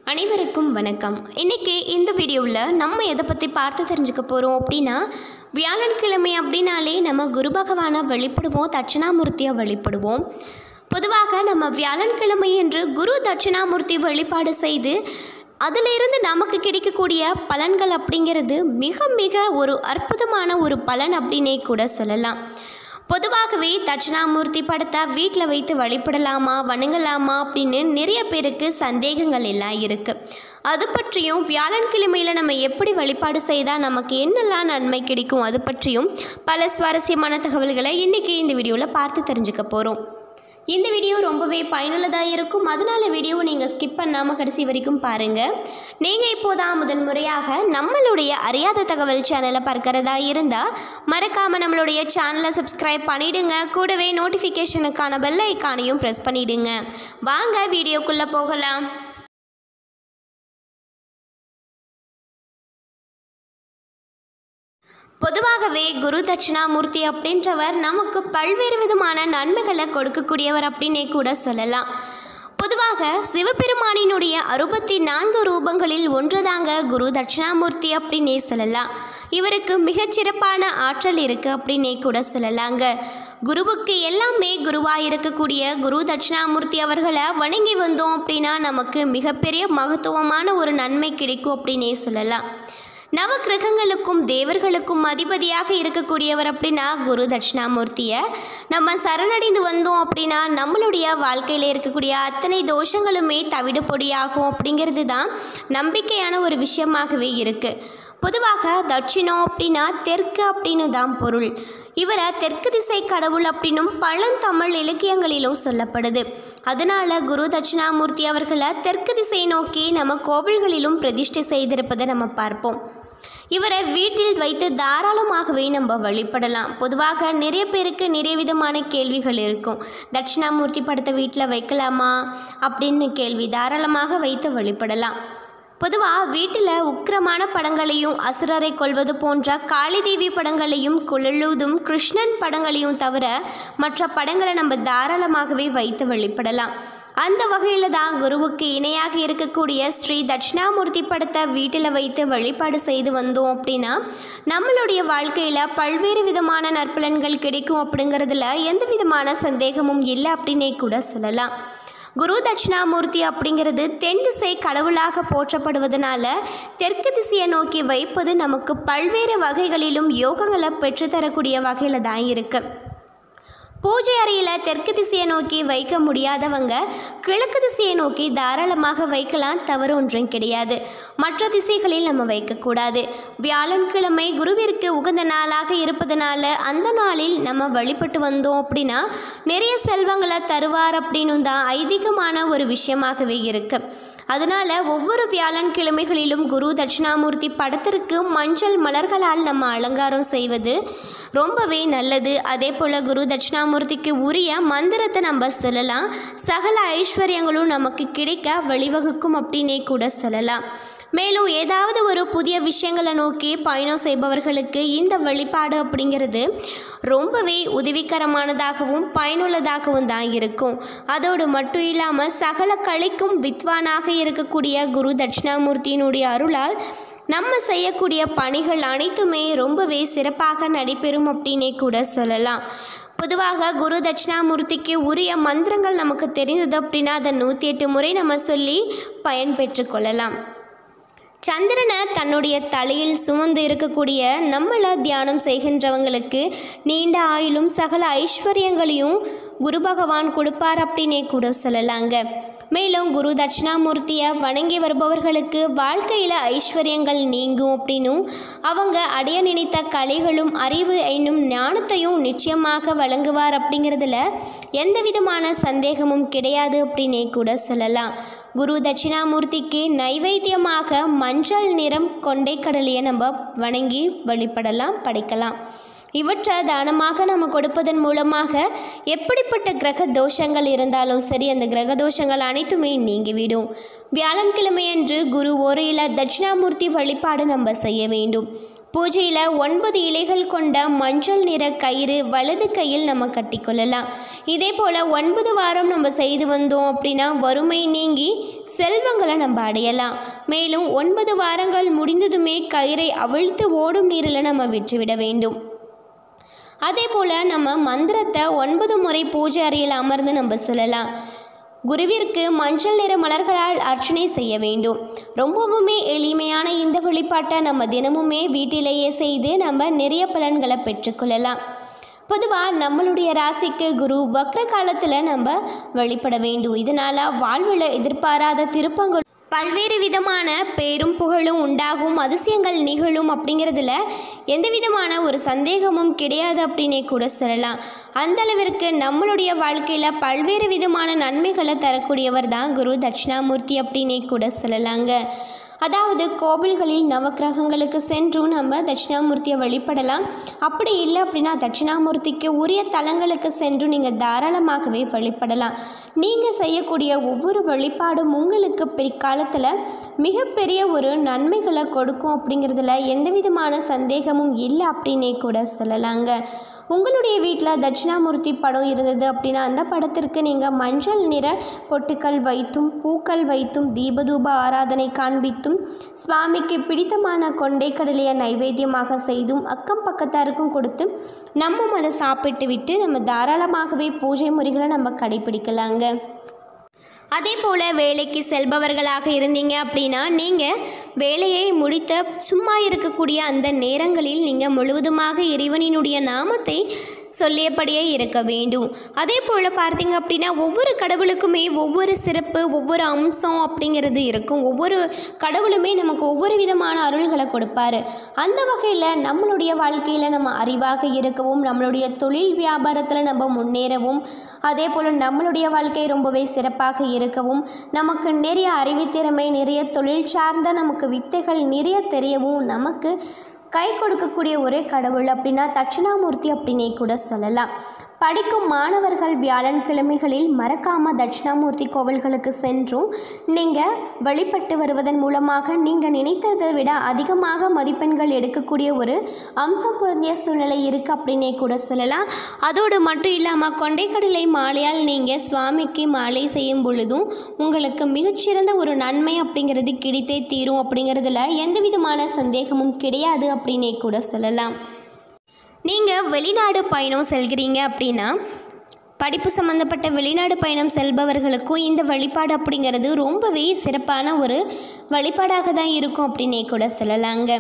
அனைவருக்கும் வணக்கம் இன்றைக்கி இந்த வீடியோவில் நம்ம எதை பற்றி பார்த்து தெரிஞ்சுக்க போகிறோம் அப்படின்னா வியாழன்கிழமை அப்படின்னாலே நம்ம குரு பகவானை வழிபடுவோம் தட்சிணாமூர்த்தியை வழிபடுவோம் பொதுவாக நம்ம வியாழன்கிழமை என்று குரு தட்சிணாமூர்த்தி வழிபாடு செய்து அதிலிருந்து நமக்கு கிடைக்கக்கூடிய பலன்கள் அப்படிங்கிறது மிக மிக ஒரு அற்புதமான ஒரு பலன் அப்படின்னே கூட சொல்லலாம் பொதுவாகவே தட்சிணாமூர்த்தி படத்தை வீட்டில் வைத்து வழிபடலாமா வணங்கலாமா அப்படின்னு நிறைய பேருக்கு சந்தேகங்கள் எல்லாம் இருக்குது அது பற்றியும் வியாழன்கிழமையில் நம்ம எப்படி வழிபாடு செய்தால் நமக்கு என்னெல்லாம் நன்மை கிடைக்கும் அது பற்றியும் பல சுவாரஸ்யமான தகவல்களை இன்றைக்கி இந்த வீடியோவில் பார்த்து தெரிஞ்சுக்க போகிறோம் இந்த வீடியோ ரொம்பவே பயனுள்ளதாக இருக்கும் அதனால வீடியோவை நீங்கள் ஸ்கிப் பண்ணாமல் கடைசி வரைக்கும் பாருங்கள் நீங்கள் இப்போதான் முதல் முறையாக நம்மளுடைய அறியாத தகவல் சேனலை பார்க்கறதா இருந்தால் மறக்காமல் நம்மளுடைய சேனலை சப்ஸ்கிரைப் பண்ணிடுங்க கூடவே நோட்டிஃபிகேஷனுக்கான பெல் ஐக்கானையும் ப்ரெஸ் பண்ணிடுங்க வாங்க வீடியோக்குள்ளே போகலாம் பொதுவாகவே குரு தட்சிணாமூர்த்தி அப்படின்றவர் நமக்கு பல்வேறு விதமான நன்மைகளை கொடுக்கக்கூடியவர் அப்படின்னே கூட சொல்லலாம் பொதுவாக சிவபெருமானினுடைய அறுபத்தி நான்கு ரூபங்களில் ஒன்றுதாங்க குரு தட்சிணாமூர்த்தி அப்படின்னே சொல்லலாம் இவருக்கு மிகச்சிறப்பான ஆற்றல் இருக்குது அப்படின்னே கூட சொல்லலாங்க குருவுக்கு எல்லாமே குருவாக இருக்கக்கூடிய குரு தட்சிணாமூர்த்தி அவர்களை வணங்கி வந்தோம் அப்படின்னா நமக்கு மிகப்பெரிய மகத்துவமான ஒரு நன்மை கிடைக்கும் அப்படின்னே சொல்லலாம் நவ கிரகங்களுக்கும் தேவர்களுக்கும் அதிபதியாக இருக்கக்கூடியவர் அப்படின்னா குரு தட்சிணாமூர்த்தியை நம்ம சரணடைந்து வந்தோம் அப்படின்னா நம்மளுடைய வாழ்க்கையில் இருக்கக்கூடிய அத்தனை தோஷங்களுமே தவிடு பொடியாகும் அப்படிங்கிறது தான் நம்பிக்கையான ஒரு விஷயமாகவே இருக்குது பொதுவாக தட்சிணம் அப்படின்னா தெற்கு அப்படின்னு தான் பொருள் இவரை தெற்கு திசை கடவுள் அப்படின்னும் பழந்தமிழ் இலக்கியங்களிலும் சொல்லப்படுது அதனால குரு தட்சிணாமூர்த்தி அவர்களை தெற்கு திசை நோக்கி நம்ம கோவில்களிலும் பிரதிஷ்டை செய்திருப்பதை நம்ம பார்ப்போம் இவரை வீட்டில் வைத்து தாராளமாகவே நம்ம வழிபடலாம் பொதுவாக நிறைய பேருக்கு நிறைய விதமான கேள்விகள் இருக்கும் தட்சிணாமூர்த்தி படத்தை வீட்டில் வைக்கலாமா அப்படின்னு கேள்வி தாராளமாக வைத்து வழிபடலாம் பொதுவாக வீட்டில் உக்கிரமான படங்களையும் அசுரரை கொள்வது போன்ற காளிதேவி படங்களையும் குழலுதும் கிருஷ்ணன் படங்களையும் தவிர மற்ற படங்களை நம்ம தாராளமாகவே வைத்து வழிபடலாம் அந்த வகையில் தான் குருவுக்கு இணையாக இருக்கக்கூடிய ஸ்ரீ தட்சிணாமூர்த்தி படத்தை வீட்டில் வைத்து வழிபாடு செய்து வந்தோம் அப்படின்னா நம்மளுடைய வாழ்க்கையில் பல்வேறு விதமான நற்பலன்கள் கிடைக்கும் அப்படிங்கிறதுல எந்த விதமான சந்தேகமும் இல்லை அப்படின்னே கூட சொல்லலாம் குரு தட்சிணாமூர்த்தி அப்படிங்கிறது தென் திசை கடவுளாக போற்றப்படுவதனால தெற்கு திசையை நோக்கி வைப்பது நமக்கு பல்வேறு வகைகளிலும் யோகங்களை பெற்றுத்தரக்கூடிய வகையில் தான் இருக்குது பூஜை அறையில் தெற்கு திசையை நோக்கி வைக்க முடியாதவங்க கிழக்கு திசையை நோக்கி தாராளமாக வைக்கலாம் தவறு ஒன்றும் கிடையாது மற்ற திசைகளில் நம்ம வைக்கக்கூடாது வியாழன்கிழமை குருவிற்கு உகந்த நாளாக இருப்பதனால அந்த நாளில் நம்ம வழிபட்டு வந்தோம் அப்படின்னா நிறைய செல்வங்களை தருவார் அப்படின்னு தான் ஐதீகமான ஒரு விஷயமாகவே இருக்குது அதனால் ஒவ்வொரு வியாழன்கிழமைகளிலும் குரு தட்சிணாமூர்த்தி படத்திற்கு மஞ்சள் மலர்களால் நம்ம அலங்காரம் செய்வது ரொம்பவே நல்லது அதே போல் குரு தட்சிணாமூர்த்திக்கு உரிய மந்திரத்தை நம்ம சொல்லலாம் சகல ஐஸ்வர்யங்களும் நமக்கு கிடைக்க வழிவகுக்கும் அப்படின்னே கூட சொல்லலாம் மேலும் ஏதாவது ஒரு புதிய விஷயங்களை நோக்கி பயணம் செய்பவர்களுக்கு இந்த வழிபாடு அப்படிங்கிறது ரொம்பவே உதவிகரமானதாகவும் பயனுள்ளதாகவும் தான் இருக்கும் அதோடு மட்டும் இல்லாமல் சகல கலைக்கும் வித்வானாக இருக்கக்கூடிய குரு தட்சிணாமூர்த்தியினுடைய அருளால் நம்ம செய்யக்கூடிய பணிகள் அனைத்துமே ரொம்பவே சிறப்பாக நடைபெறும் அப்படின்னே கூட சொல்லலாம் பொதுவாக குரு தட்சிணாமூர்த்திக்கு உரிய மந்திரங்கள் நமக்கு தெரிந்தது அப்படின்னா அதை நூற்றி எட்டு முறை நம்ம சொல்லி பயன்பெற்று கொள்ளலாம் சந்திரனை தன்னுடைய தலையில் சுமந்து இருக்கக்கூடிய நம்மளை தியானம் செய்கின்றவங்களுக்கு நீண்ட ஆயுளும் சகல ஐஸ்வர்யங்களையும் குரு பகவான் கொடுப்பார் அப்படின்னே கூட சொல்லலாங்க மேலும் குரு தட்சிணாமூர்த்தியை வணங்கி வருபவர்களுக்கு வாழ்க்கையில் ஐஸ்வர்யங்கள் நீங்கும் அப்படின்னும் அவங்க அடைய நினைத்த கலைகளும் அறிவு என்னும் ஞானத்தையும் நிச்சயமாக வழங்குவார் அப்படிங்கிறதுல எந்த விதமான சந்தேகமும் கிடையாது அப்படின்னே கூட சொல்லலாம் குரு தட்சிணாமூர்த்திக்கு நைவேத்தியமாக மஞ்சள் நிறம் கொண்டை கடலையை நம்ம வணங்கி வழிபடலாம் படைக்கலாம் இவற்றை தானமாக நம்ம கொடுப்பதன் மூலமாக எப்படிப்பட்ட கிரக தோஷங்கள் இருந்தாலும் சரி அந்த கிரக தோஷங்கள் அனைத்துமே நீங்கிவிடும் வியாழன்கிழமையன்று குரு ஓரையில் தட்சிணாமூர்த்தி வழிபாடு நம்ம செய்ய வேண்டும் பூஜையில் ஒன்பது இலைகள் கொண்ட மஞ்சள் நிற கயிறு வலது கையில் நம்ம கட்டிக்கொள்ளலாம் இதே போல் ஒன்பது வாரம் நம்ம செய்து வந்தோம் அப்படின்னா வறுமை நீங்கி செல்வங்களை நம்ம அடையலாம் மேலும் ஒன்பது வாரங்கள் முடிந்ததுமே கயிறை அவிழ்த்து ஓடும் நீரில் நம்ம விட்டுவிட வேண்டும் அதே போல் நம்ம மந்திரத்தை ஒன்பது முறை பூஜை அறையில் அமர்ந்து நம்ம சொல்லலாம் குருவிற்கு மஞ்சள் நிற மலர்களால் அர்ச்சனை செய்ய வேண்டும் ரொம்பவுமே எளிமையான இந்த வழிபாட்டை நம்ம தினமுமே வீட்டிலேயே செய்து நம்ம நிறைய பலன்களை பெற்றுக்கொள்ளலாம் பொதுவாக நம்மளுடைய ராசிக்கு குரு வக்ர காலத்தில் நம்ம வழிபட வேண்டும் இதனால் வாழ்வில் எதிர்பாராத திருப்பங்கள் பல்வேறு விதமான பேரும் புகழும் உண்டாகும் அதிசயங்கள் நிகழும் அப்படிங்கிறதுல எந்த விதமான ஒரு சந்தேகமும் கிடையாது அப்படின்னே கூட சொல்லலாம் அந்த அளவிற்கு நம்மளுடைய வாழ்க்கையில் பல்வேறு விதமான நன்மைகளை தரக்கூடியவர் தான் குரு தட்சிணாமூர்த்தி அப்படின்னே கூட சொல்லலாங்க அதாவது கோவில்களில் நவக்கிரகங்களுக்கு சென்றும் நம்ம தட்சிணாமூர்த்தியை வழிபடலாம் அப்படி இல்லை அப்படின்னா தட்சிணாமூர்த்திக்கு உரிய தலங்களுக்கு சென்று நீங்கள் தாராளமாகவே வழிபடலாம் நீங்கள் செய்யக்கூடிய ஒவ்வொரு வழிபாடும் உங்களுக்கு பிற்காலத்தில் மிகப்பெரிய ஒரு நன்மைகளை கொடுக்கும் அப்படிங்கிறதுல எந்த விதமான சந்தேகமும் இல்லை அப்படின்னே கூட சொல்லலாங்க உங்களுடைய வீட்டில் தட்சிணாமூர்த்தி படம் இருந்தது அப்படின்னா அந்த படத்திற்கு நீங்கள் மஞ்சள் நிற பொட்டுக்கள் வைத்தும் பூக்கள் வைத்தும் தீபதூப ஆராதனை காண்பித்தும் சுவாமிக்கு பிடித்தமான கொண்டை கடலையை நைவேத்தியமாக செய்தும் அக்கம் பக்கத்தாருக்கும் கொடுத்து நம்ம அதை சாப்பிட்டு விட்டு நம்ம தாராளமாகவே பூஜை முறைகளை நம்ம கடைபிடிக்கலாங்க அதே போல் வேலைக்கு செல்பவர்களாக இருந்தீங்க அப்படின்னா நீங்கள் வேலையை முடித்த சும்மா இருக்கக்கூடிய அந்த நேரங்களில் நீங்கள் முழுவதுமாக இறைவனினுடைய நாமத்தை சொல்லியபடியே இருக்க வேண்டும் அதே போல் பார்த்தீங்க அப்படின்னா ஒவ்வொரு கடவுளுக்குமே ஒவ்வொரு சிறப்பு ஒவ்வொரு அம்சம் அப்படிங்கிறது இருக்கும் ஒவ்வொரு கடவுளுமே நமக்கு ஒவ்வொரு விதமான அருள்களை கொடுப்பாரு அந்த வகையில் நம்மளுடைய வாழ்க்கையில் நம்ம அறிவாக இருக்கவும் நம்மளுடைய தொழில் வியாபாரத்தில் நம்ம முன்னேறவும் அதே போல் நம்மளுடைய வாழ்க்கை ரொம்பவே சிறப்பாக இருக்கவும் நமக்கு நிறைய அறிவுத்திறமை நிறைய தொழில் சார்ந்த நமக்கு வித்தைகள் நிறைய தெரியவும் நமக்கு கை கொடுக்கக்கூடிய ஒரே கடவுள் அப்படின்னா தட்சிணாமூர்த்தி அப்படின்னே கூட சொல்லலாம் படிக்கும் மாணவர்கள் வியாழன் கிழமைகளில் மறக்காம தட்சிணாமூர்த்தி கோவில்களுக்கு சென்றும் நீங்கள் வழிபட்டு வருவதன் மூலமாக நீங்கள் நினைத்ததை விட அதிகமாக மதிப்பெண்கள் எடுக்கக்கூடிய ஒரு அம்சம் பொருந்திய சூழ்நிலை இருக்குது அப்படின்னே கூட சொல்லலாம் அதோடு மட்டும் இல்லாமல் கொண்டைக்கடலை மாலையால் நீங்கள் சுவாமிக்கு மாலை செய்யும் பொழுதும் உங்களுக்கு மிகச்சிறந்த ஒரு நன்மை அப்படிங்கிறது கிடைத்தே தீரும் அப்படிங்கிறதுல எந்த விதமான சந்தேகமும் கிடையாது அப்படின்னே கூட சொல்லலாம் நீங்கள் வெளிநாடு பயணம் செல்கிறீங்க அப்படின்னா படிப்பு சம்மந்தப்பட்ட வெளிநாடு பயணம் செல்பவர்களுக்கும் இந்த வழிபாடு அப்படிங்கிறது ரொம்பவே சிறப்பான ஒரு வழிபாடாக தான் இருக்கும் அப்படின்னே கூட சொல்லலாங்க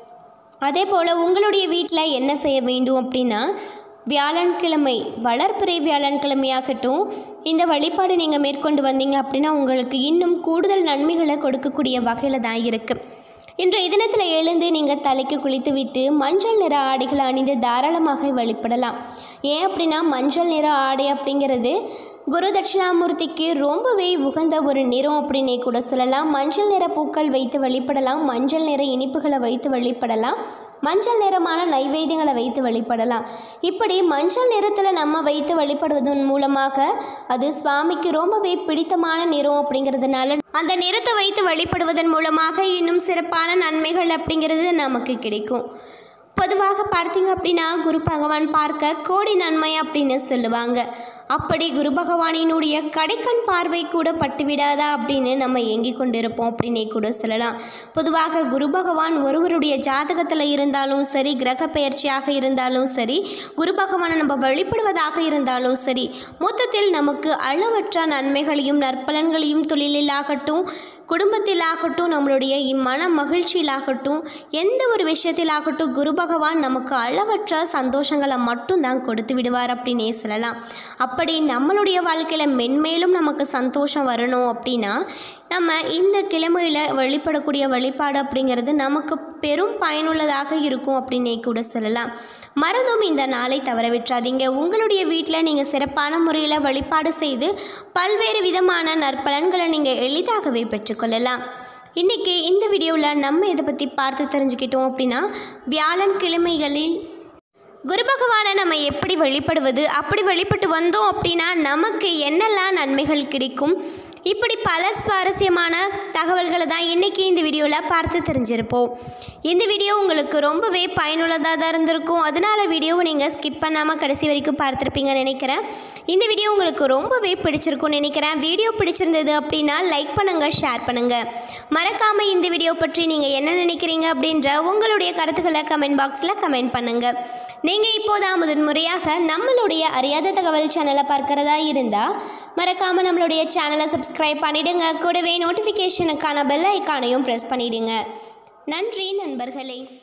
அதே போல் உங்களுடைய வீட்டில் என்ன செய்ய வேண்டும் அப்படின்னா வியாழன்கிழமை வளர்பிறை வியாழன்கிழமையாகட்டும் இந்த வழிபாடு நீங்கள் மேற்கொண்டு வந்தீங்க அப்படின்னா உங்களுக்கு இன்னும் கூடுதல் நன்மைகளை கொடுக்கக்கூடிய வகையில் தான் இருக்குது இன்றைய தினத்தில் எழுந்து நீங்கள் தலைக்கு குளித்து விட்டு மஞ்சள் நிற ஆடைகளை அணிந்து தாராளமாக வழிபடலாம் ஏன் அப்படின்னா மஞ்சள் நிற ஆடை அப்படிங்கிறது குரு தட்சிணாமூர்த்திக்கு ரொம்பவே உகந்த ஒரு நிறம் அப்படின்னே கூட சொல்லலாம் மஞ்சள் நிற பூக்கள் வைத்து வழிபடலாம் மஞ்சள் நிற இனிப்புகளை வைத்து வழிபடலாம் மஞ்சள் நிறமான நைவேத்தியங்களை வைத்து வழிபடலாம் இப்படி மஞ்சள் நிறத்தில் நம்ம வைத்து வழிபடுவதன் மூலமாக அது சுவாமிக்கு ரொம்பவே பிடித்தமான நிறம் அப்படிங்கிறதுனால அந்த நிறத்தை வைத்து வழிபடுவதன் மூலமாக இன்னும் சிறப்பான நன்மைகள் அப்படிங்கிறது நமக்கு கிடைக்கும் பொதுவாக பார்த்தீங்க அப்படின்னா குரு பகவான் பார்க்க கோடி நன்மை அப்படின்னு சொல்லுவாங்க அப்படி குரு பகவானினுடைய கடைக்கண் பார்வை கூட பட்டுவிடாதா அப்படின்னு நம்ம ஏங்கி கொண்டிருப்போம் அப்படின்னே கூட சொல்லலாம் பொதுவாக குரு பகவான் ஒருவருடைய ஜாதகத்தில் இருந்தாலும் சரி கிரக பெயர்ச்சியாக இருந்தாலும் சரி குரு பகவானை நம்ம வழிபடுவதாக இருந்தாலும் சரி மொத்தத்தில் நமக்கு அளவற்ற நன்மைகளையும் நற்பலன்களையும் தொழிலிலாகட்டும் குடும்பத்திலாகட்டும் நம்மளுடைய இம்மன மகிழ்ச்சியிலாகட்டும் எந்த ஒரு விஷயத்திலாகட்டும் குரு பகவான் நமக்கு அளவற்ற சந்தோஷங்களை மட்டும்தான் கொடுத்து விடுவார் அப்படின்னே சொல்லலாம் அப்படி நம்மளுடைய வாழ்க்கையில் மென்மேலும் நமக்கு சந்தோஷம் வரணும் அப்படின்னா நம்ம இந்த கிழமையில் வழிபடக்கூடிய வழிபாடு அப்படிங்கிறது நமக்கு பெரும் பயனுள்ளதாக இருக்கும் அப்படின்னே கூட சொல்லலாம் மறந்தும் இந்த நாளை தவற விட்டுறாதீங்க உங்களுடைய வீட்டில் நீங்கள் சிறப்பான முறையில் வழிபாடு செய்து பல்வேறு விதமான நற்பலன்களை நீங்கள் எளிதாகவே பெற்றுக்கொள்ளலாம் இன்றைக்கி இந்த வீடியோவில் நம்ம இதை பற்றி பார்த்து தெரிஞ்சுக்கிட்டோம் அப்படின்னா வியாழன் கிழமைகளில் குரு பகவானை நம்ம எப்படி வழிபடுவது அப்படி வழிபட்டு வந்தோம் அப்படின்னா நமக்கு என்னெல்லாம் நன்மைகள் கிடைக்கும் இப்படி பல சுவாரஸ்யமான தகவல்களை தான் இன்றைக்கி இந்த வீடியோவில் பார்த்து தெரிஞ்சிருப்போம் இந்த வீடியோ உங்களுக்கு ரொம்பவே பயனுள்ளதாக தான் இருந்திருக்கும் அதனால வீடியோவை நீங்கள் ஸ்கிப் பண்ணாமல் கடைசி வரைக்கும் பார்த்துருப்பீங்கன்னு நினைக்கிறேன் இந்த வீடியோ உங்களுக்கு ரொம்பவே பிடிச்சிருக்கும்னு நினைக்கிறேன் வீடியோ பிடிச்சிருந்தது அப்படின்னா லைக் பண்ணுங்கள் ஷேர் பண்ணுங்கள் மறக்காமல் இந்த வீடியோ பற்றி நீங்கள் என்ன நினைக்கிறீங்க அப்படின்ற உங்களுடைய கருத்துக்களை கமெண்ட் பாக்ஸில் கமெண்ட் பண்ணுங்கள் நீங்கள் இப்போதான் முதன்முறையாக நம்மளுடைய அறியாத தகவல் சேனலை பார்க்குறதா இருந்தால் மறக்காமல் நம்மளுடைய சேனலை சப்ஸ்கிரைப் பண்ணிடுங்க கூடவே நோட்டிஃபிகேஷனுக்கான பெல் ஐக்கானையும் ப்ரெஸ் பண்ணிடுங்க நன்றி நண்பர்களே